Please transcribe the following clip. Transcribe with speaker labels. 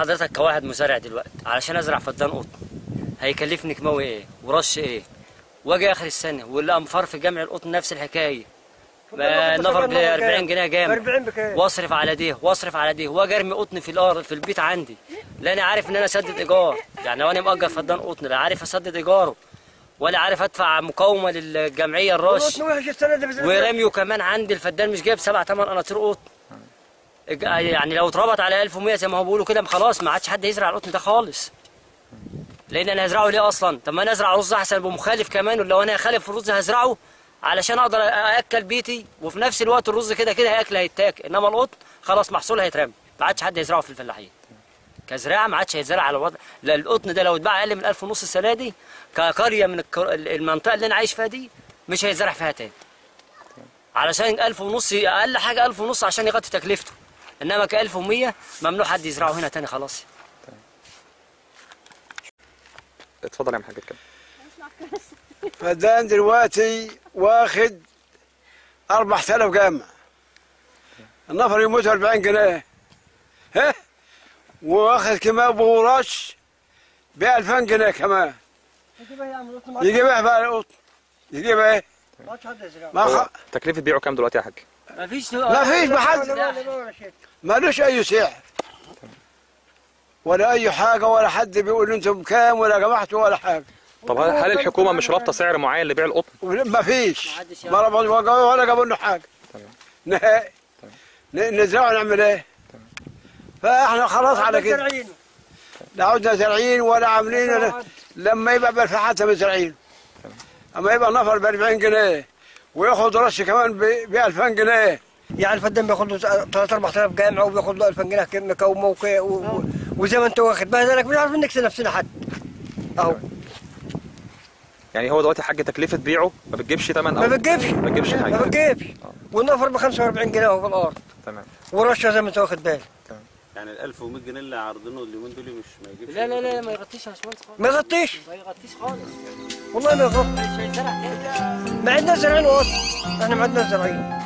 Speaker 1: حضرتك كواحد مزارع دلوقتي علشان ازرع فدان قطن هيكلفني كيماوي ايه ورش ايه واجي اخر السنه والامفار في جمع القطن نفس الحكايه ما النفر ب 40 جنيه جامد
Speaker 2: 40 بكام؟
Speaker 1: واصرف على دي واصرف على دي واجي ارمي قطن في الارض في البيت عندي لا انا عارف ان انا اسدد ايجار يعني لو انا مأجر فدان قطن لا عارف اسدد ايجاره ولا عارف ادفع مقاومه للجمعيه الرش
Speaker 2: القطن وحش السنه دي بالذات.
Speaker 1: ورميه كمان عندي الفدان مش جايب سبع ثمان قناطير قطن إج- يعني لو اتربط على 1100 زي ما هو بيقولوا كده خلاص ما عادش حد يزرع القطن ده خالص لان انا هزرعه ليه اصلا طب ما انا ازرع رز احسن ابقى مخالف كمان ولو انا خالف في الرز هزرعه علشان اقدر ااكل بيتي وفي نفس الوقت الرز كده كده هياكل هيتاكل انما القطن خلاص محصول هيترمي ما عادش حد يزرعه في الفلاحين كزراعه ما عادش هيتزرع على الوضع لا القطن ده لو اتباع اقل من 1000 ونص السنه دي كقريه من الكر- المنطقه اللي انا عايش فيها دي مش هيتزرع فيها تاني علشان 1000 ونص اقل حاجه 1000 ونص عشان يغطي تكلفته انما ك 1100 ممنوع حد يزرعه هنا تاني خلاص
Speaker 3: اتفضل يا محمد كده
Speaker 4: فدان دلوقتي واخد 4000 جامع النفر يموت 40 جنيه ها واخد كمان بورش ب 2000 جنيه كمان
Speaker 2: يجيبها يعمل قطن ما
Speaker 4: يجيبها بقى القطن يجيبها ايه؟
Speaker 2: عادش حد يزرع
Speaker 4: ما
Speaker 3: هو
Speaker 4: خ...
Speaker 3: تكلفة بيعه كام دلوقتي يا حاج؟
Speaker 1: ما فيش
Speaker 4: ما فيش محل
Speaker 2: ولا ولا ولا شيء
Speaker 4: مالوش اي سعر ولا اي حاجه ولا حد بيقول انتم كام ولا جمعتوا ولا حاجه
Speaker 3: طب هل هل الحكومة مش رابطة سعر معين لبيع القطن؟
Speaker 4: ما فيش
Speaker 1: محدش
Speaker 4: ما ربطوا ولا جابوا لنا حاجه
Speaker 3: تمام.
Speaker 4: نهائي ن- نزرع نعمل ايه؟ فاحنا خلاص على كده
Speaker 2: زارعينه.
Speaker 4: لا عدنا زارعين ولا عاملين ولا- لما يبقى بالفحات مزرعين اما يبقى نفر ب 40 جنيه وياخد رش كمان ب 2000 جنيه
Speaker 2: يعني الفدان بياخد له 3 4000 جامعه وبياخد له 2000 جنيه كم- مكومه وك- و- و- وزي ما انت واخد بالك مش عارفين نكسب نفسنا حد اهو
Speaker 3: يعني هو دلوقتي حاج تكلفة بيعه ما بتجيبش تمن
Speaker 2: ما
Speaker 3: أو
Speaker 2: بتجيبش
Speaker 3: ما بتجيبش
Speaker 2: ما
Speaker 3: حاجة
Speaker 2: بتجيبش والنفر ب 45 جنيه اهو في الارض
Speaker 3: تمام
Speaker 2: ورشه زي ما انت واخد بالك
Speaker 5: يعني ال 1100 جنيه اللي عارضينه اليومين دول مش ما يجيبش
Speaker 1: لا لا لا ما يغطيش يا باشمهندس خالص
Speaker 2: ما يغطيش
Speaker 1: ما يغطيش خالص
Speaker 2: والله ما يغطي
Speaker 1: مش هيتزرع تاني
Speaker 2: ما عندنا زارعين قط احنا ما عندنا زارعين